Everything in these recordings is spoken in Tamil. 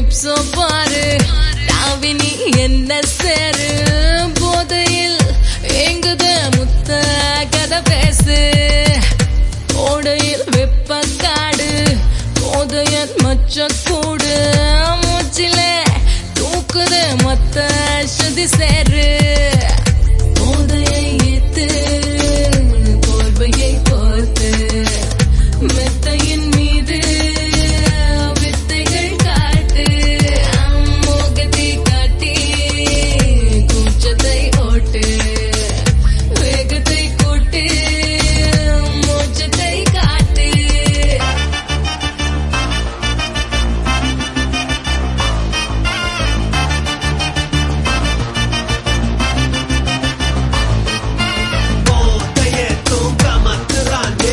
லிப்ஸோ பாரு தாவினி என்ன சேரு போதையில் எங்குது முத்த கதை பேசு ஓடையில் வெப்ப காடு போதையன் மச்ச கூடு மூச்சில தூக்குது மொத்த சுதி சேரு போதையை ஏத்து போர்வையை கோர்த்து மெத்தையின் மீது வித்தைகள் காட்டு மோகத்தை காட்டி கூச்சத்தை ஓட்டு வேகத்தை கூட்டு மோச்சத்தை காட்டு போதையே தூங்காம திராண்டே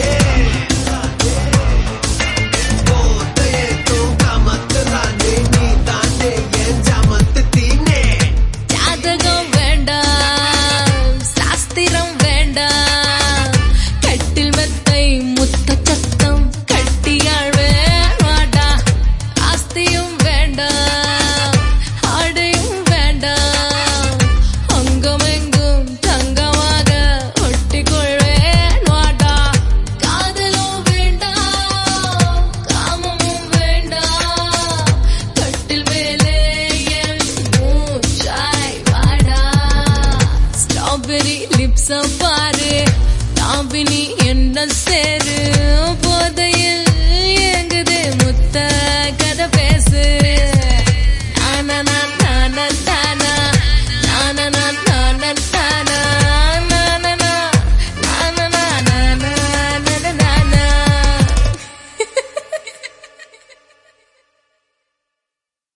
போதையே தூங்காம திராண்டே நீ தாண்டே என் ஜாமத்து தீனே ஜாதகம் வேண்டாம் சாஸ்திரம் வேண்டாம் கட்டில் மெத்தை முத்த சத்தம் கட்டியாள் வேணாடா ஆஸ்தியும் வேண்டாம் ஆடையும் வேண்டாம் அங்கமெங்கும் தங்கமாக ஒட்டிக்கொள்வேன் வாடா காதலும் வேண்டாம் காமமும் வேண்டாம் கட்டில் மேலே என் மூச்சாய் வாடா ஸ்ட்ராபெரி லிப்ஸ பாரு தாவினி என்ன சேரு போதையில்